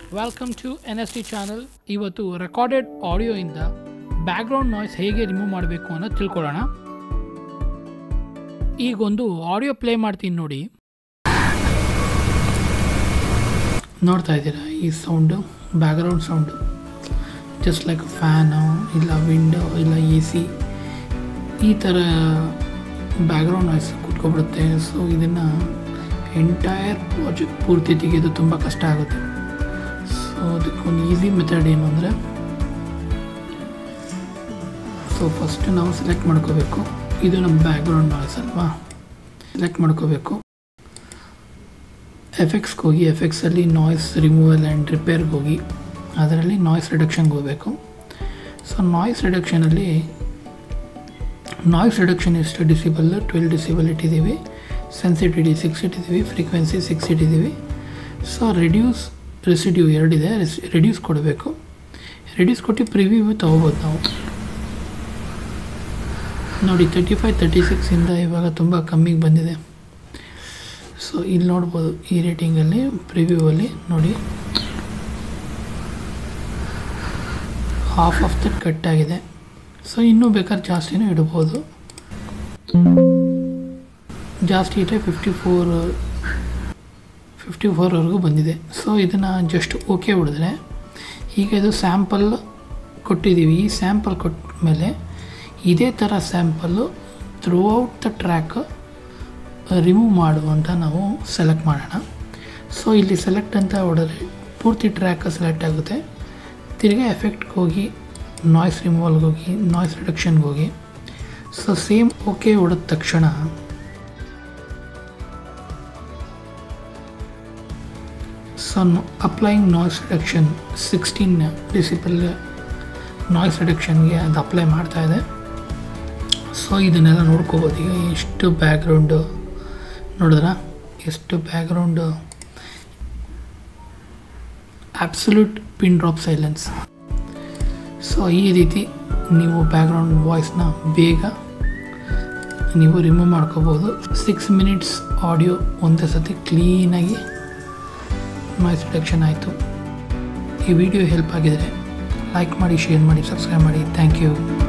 welcome to N S T channel ಇವತ್ತು recorded ಆಡಿಯೋಯಿಂದ background noise ಹೇಗೆ ರಿಮೂವ್ ಮಾಡಬೇಕು ಅನ್ನೋದು ತಿಳ್ಕೊಳ್ಳೋಣ ಈಗೊಂದು ಆಡಿಯೋ ಪ್ಲೇ ಮಾಡ್ತೀನಿ ನೋಡಿ ನೋಡ್ತಾ ಇದ್ದೀರಾ ಈ sound background sound just like fan ಇಲ್ಲ ವಿಂಡೋ ಇಲ್ಲ ಎ ಸಿ ಈ ಥರ ಬ್ಯಾಕ್ಗ್ರೌಂಡ್ ನಾಯ್ಸ್ ಕೂತ್ಕೊಬಿಡುತ್ತೆ ಸೊ ಇದನ್ನು ಎಂಟೈರ್ ಪ್ರಾಜೆಕ್ಟ್ ಪೂರ್ತಿ ತೆಗೆಯೋದು ತುಂಬ ಕಷ್ಟ ಆಗುತ್ತೆ ಸೊ ಅದಕ್ಕೊಂದು ಈಸಿ ಮೆಥಡ್ ಏನು ಅಂದರೆ ಸೊ ಫಸ್ಟ್ ನಾವು ಸೆಲೆಕ್ಟ್ ಮಾಡ್ಕೋಬೇಕು ಇದು ನಮ್ಮ ಬ್ಯಾಕ್ಗ್ರೌಂಡ್ ನಾಯ್ಸ್ ಅಲ್ವಾ ಸೆಲೆಕ್ಟ್ ಮಾಡ್ಕೋಬೇಕು ಎಫೆಕ್ಟ್ಸ್ಗೆ ಹೋಗಿ ಎಫೆಕ್ಟ್ಸಲ್ಲಿ ನಾಯ್ಸ್ ರಿಮೂವಲ್ ಆ್ಯಂಡ್ ರಿಪೇರ್ಗೆ ಹೋಗಿ ಅದರಲ್ಲಿ ನಾಯ್ಸ್ ರಿಡಕ್ಷನ್ಗೆ ಹೋಗಬೇಕು ಸೊ ನಾಯ್ಸ್ ರಿಡಕ್ಷನಲ್ಲಿ ನಾಯ್ಸ್ ರಿಡಕ್ಷನ್ ಎಷ್ಟು ಡಿಸಿಬಲ್ ಟ್ವೆಲ್ ಡಿಸಿಬಲ್ ಇಟ್ಟಿದ್ದೀವಿ ಸೆನ್ಸಿಟಿವಿಟಿ ಸಿಕ್ಸ್ ಇಟ್ಟಿದ್ದೀವಿ ಫ್ರೀಕ್ವೆನ್ಸಿ ಸಿಕ್ಸ್ ಇಟ್ಟಿದ್ದೀವಿ ಸೊ ರೆಡ್ಯೂಸ್ ರೆಸಿಡ್ಯೂ ಎರಡಿದೆ ರೆಡ್ಯೂಸ್ ಕೊಡಬೇಕು ರೆಡ್ಯೂಸ್ ಕೊಟ್ಟು ಪ್ರಿವ್ಯೂ ತೊಗೋಬೋದು ನಾವು ನೋಡಿ ತರ್ಟಿ ಫೈವ್ ತರ್ಟಿ ಸಿಕ್ಸಿಂದ ಇವಾಗ ತುಂಬ ಕಮ್ಮಿಗೆ ಬಂದಿದೆ ಸೊ ಇಲ್ಲಿ ನೋಡ್ಬೋದು ಈ ರೇಟಿಂಗಲ್ಲಿ ಪ್ರಿವ್ಯೂವಲ್ಲಿ ನೋಡಿ ಹಾಫ್ ಆಫ್ ದಟ್ ಕಟ್ ಆಗಿದೆ ಸೊ ಇನ್ನೂ ಬೇಕಾದ್ರೆ ಜಾಸ್ತಿನೂ ಇಡ್ಬೋದು ಜಾಸ್ತಿ ಇಟ್ಟರೆ ಫಿಫ್ಟಿ ಫೋರ್ ಫಿಫ್ಟಿ ಫೋರ್ವರೆಗೂ ಬಂದಿದೆ ಸೊ ಇದನ್ನು ಜಸ್ಟ್ ಓಕೆ ಹೊಡೆದ್ರೆ ಈಗ ಇದು ಸ್ಯಾಂಪಲ್ ಕೊಟ್ಟಿದ್ದೀವಿ ಈ ಸ್ಯಾಂಪಲ್ ಕೊಟ್ಟ ಮೇಲೆ ಇದೇ ಥರ sample throughout the track remove ಮಾಡು ಅಂತ ನಾವು ಸೆಲೆಕ್ಟ್ ಮಾಡೋಣ ಸೊ ಇಲ್ಲಿ ಸೆಲೆಕ್ಟ್ ಅಂತ ಹೊಡೆದ್ರೆ ಪೂರ್ತಿ ಟ್ರ್ಯಾಕ್ ಸೆಲೆಕ್ಟ್ ಆಗುತ್ತೆ ತಿರ್ಗಾ ಎಫೆಕ್ಟ್ಗೆ ಹೋಗಿ ನಾಯ್ಸ್ ರಿಮೂವಲ್ಗೆ ಹೋಗಿ ನಾಯ್ಸ್ ರಿಡಕ್ಷನ್ಗೆ ಹೋಗಿ ಸೊ ಸೇಮ್ ಓಕೆ ಹೊಡೆದ ತಕ್ಷಣ so applying noise reduction sixteen decibel noise ರಿಡಕ್ಷನ್ಗೆ ಅದು ಅಪ್ಲೈ ಮಾಡ್ತಾ ಇದೆ ಸೊ ಇದನ್ನೆಲ್ಲ ನೋಡ್ಕೋಬೋದು ಈಗ ಎಷ್ಟು ಬ್ಯಾಕ್ಗ್ರೌಂಡು ನೋಡಿದ್ರ ಎಷ್ಟು background absolute pin drop silence so ಈ ರೀತಿ ನೀವು ಬ್ಯಾಕ್ಗ್ರೌಂಡ್ ವಾಯ್ಸ್ನ ಬೇಗ ನೀವು ರಿಮೂವ್ ಮಾಡ್ಕೋಬೋದು ಸಿಕ್ಸ್ ಮಿನಿಟ್ಸ್ ಆಡಿಯೋ ಒಂದೇ ಸತಿ ಕ್ಲೀನಾಗಿ ನಾಯ್ಸ್ ರಿಡಕ್ಷನ್ ಆಯಿತು ಈ ವಿಡಿಯೋ ಹೆಲ್ಪ್ ಆಗಿದರೆ ಲೈಕ್ ಮಾಡಿ ಶೇರ್ ಮಾಡಿ ಸಬ್ಸ್ಕ್ರೈಬ್ ಮಾಡಿ ಥ್ಯಾಂಕ್ ಯು